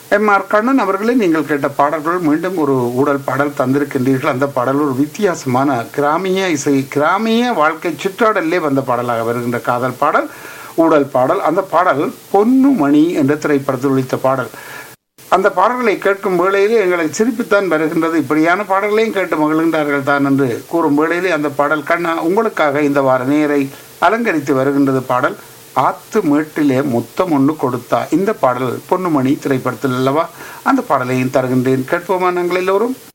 M R Kannan அவர்களே நீங்கள் கேட்ட பாடல்கள் மீண்டும் ஒரு ஊடல் பாடல் தந்திருக்கின்றீர்கள் அந்த பாடல் ஒரு வித்தியாசமான கிராமிய இசை கிராமிய வாழ்க்கை சிற்றாடலே வந்த பாடலாக வருகின்ற காதல் பாடல் ஊடல் பாடல் அந்த பாடல் பொன்னுமணி என்ற திரைப்படத்தில் ஒழித்த பாடல் அந்த பாடல்களை கேட்கும் வேளையிலே எங்களுக்கு சிரிப்புத்தான் வருகின்றது இப்படியான பாடல்களையும் கேட்டு மகிழ்கின்றார்கள் தான் என்று கூறும் வேளையிலே அந்த பாடல் கண்ணா உங்களுக்காக இந்த வார நேரை அலங்கரித்து வருகின்றது பாடல் ஆத்து மேட்டிலே முத்தம் ஒன்று கொடுத்தா இந்த பாடல் பொன்னுமணி திரைப்படத்தில் அல்லவா அந்த பாடலையும் தருகின்றேன் கேட்போமா நாங்கள் எல்லோரும்